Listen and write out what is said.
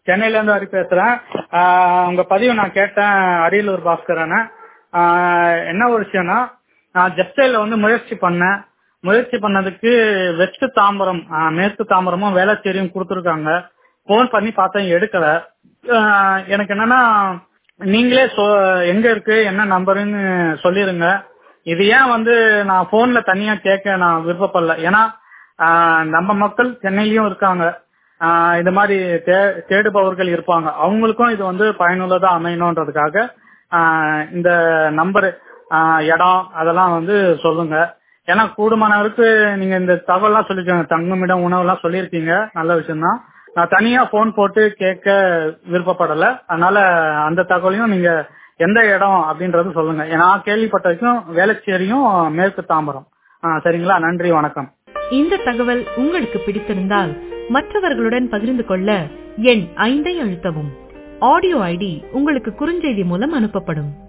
சென்னையில இருந்து ஹரி பேசுறேன் ஆஹ் உங்க பதிவு நான் கேட்டேன் அரியலூர் பாஸ்கரான என்ன ஒரு விஷயம்னா நான் ஜெஸ்டைல வந்து முயற்சி பண்ணேன் முயற்சி பண்ணதுக்கு வெஸ்ட் தாம்பரம் ஆஹ் மேற்கு தாம்பரமும் வேளச்சேரியும் கொடுத்துருக்காங்க போன் பண்ணி பார்த்தேன் எடுக்கல ஆஹ் எனக்கு என்னன்னா நீங்களே சொ- எங்க இருக்கு என்ன நம்பருன்னு சொல்லிருங்க இது ஏன் வந்து நான் போன்ல தனியா கேட்க நான் விருப்பப்படல ஏன்னா ஆஹ் நம்ம மக்கள் சென்னையிலயும் இருக்காங்க ஆஹ் இந்த மாதிரி தே- தேடுபவர்கள் இருப்பாங்க அவங்களுக்கும் இது வந்து பயனுள்ளதா அமையணுன்றதுக்காக ஆஹ் இந்த நம்பர் இடம் அதெல்லாம் வந்து சொல்லுங்க ஏன்னா கூடுமானவருக்கு நீங்க இந்த தகவல்லாம் சொல்லிருக்கீங்க தங்குமிடம் உணவெல்லாம் சொல்லியிருக்கீங்க நல்ல விஷயம் தான் நான் தனியா போன் போட்டு கேட்க விருப்பப்படல அதனால அந்த தகவலையும் நீங்க எந்த இடம் அப்படின்றது சொல்லுங்க நான் கேள்விப்பட்ட வரைக்கும் வேளச்சேரியும் மேற்கு தாம்பரம் ஆஹ் சரிங்களா நன்றி வணக்கம் இந்த தகவல் உங்களுக்கு பிடித்திருந்தால் மற்றவர்களுடன் பகிர்ந்து கொள்ள எண் ஐந்தை அழுத்தவும் ஆடியோ ஐடி உங்களுக்கு குறுஞ்செய்தி மூலம் அனுப்பப்படும்